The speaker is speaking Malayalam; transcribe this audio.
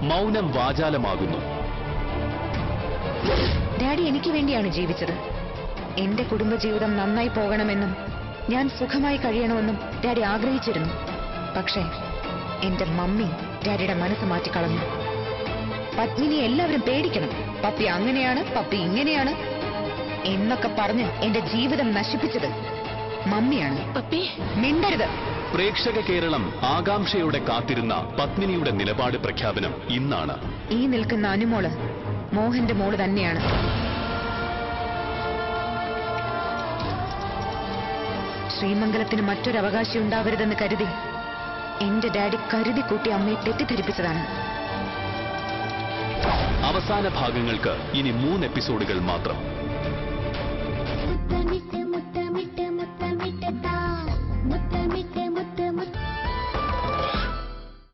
മൗനം വാചാലമാകുന്നു ഡാഡി എനിക്ക് വേണ്ടിയാണ് ജീവിച്ചത് എന്റെ കുടുംബജീവിതം നന്നായി പോകണമെന്നും ഞാൻ സുഖമായി കഴിയണമെന്നും ഡാഡി ആഗ്രഹിച്ചിരുന്നു പക്ഷേ എന്റെ മമ്മി ഡാഡിയുടെ മനസ്സ് മാറ്റിക്കളഞ്ഞു പത്മിനി എല്ലാവരും പേടിക്കണം പപ്പി അങ്ങനെയാണ് പപ്പി ഇങ്ങനെയാണ് എന്നൊക്കെ പറഞ്ഞ് എന്റെ ജീവിതം നശിപ്പിച്ചത് മമ്മിയാണ് പപ്പി മിണ്ടരുത് പ്രേക്ഷക കേരളം ആകാംക്ഷയോടെ കാത്തിരുന്ന പത്മിനിയുടെ നിലപാട് പ്രഖ്യാപനം ഇന്നാണ് ഈ നിൽക്കുന്ന അനുമോള് മോഹന്റെ മോള് തന്നെയാണ് ശ്രീമംഗലത്തിന് മറ്റൊരു അവകാശി ഉണ്ടാവരുതെന്ന് കരുതി എന്റെ ഡാഡി കരുതി കൂട്ടി അമ്മയെ തെറ്റിദ്ധരിപ്പിച്ചതാണ് അവസാന ഭാഗങ്ങൾക്ക് ഇനി മൂന്ന് എപ്പിസോഡുകൾ മാത്രം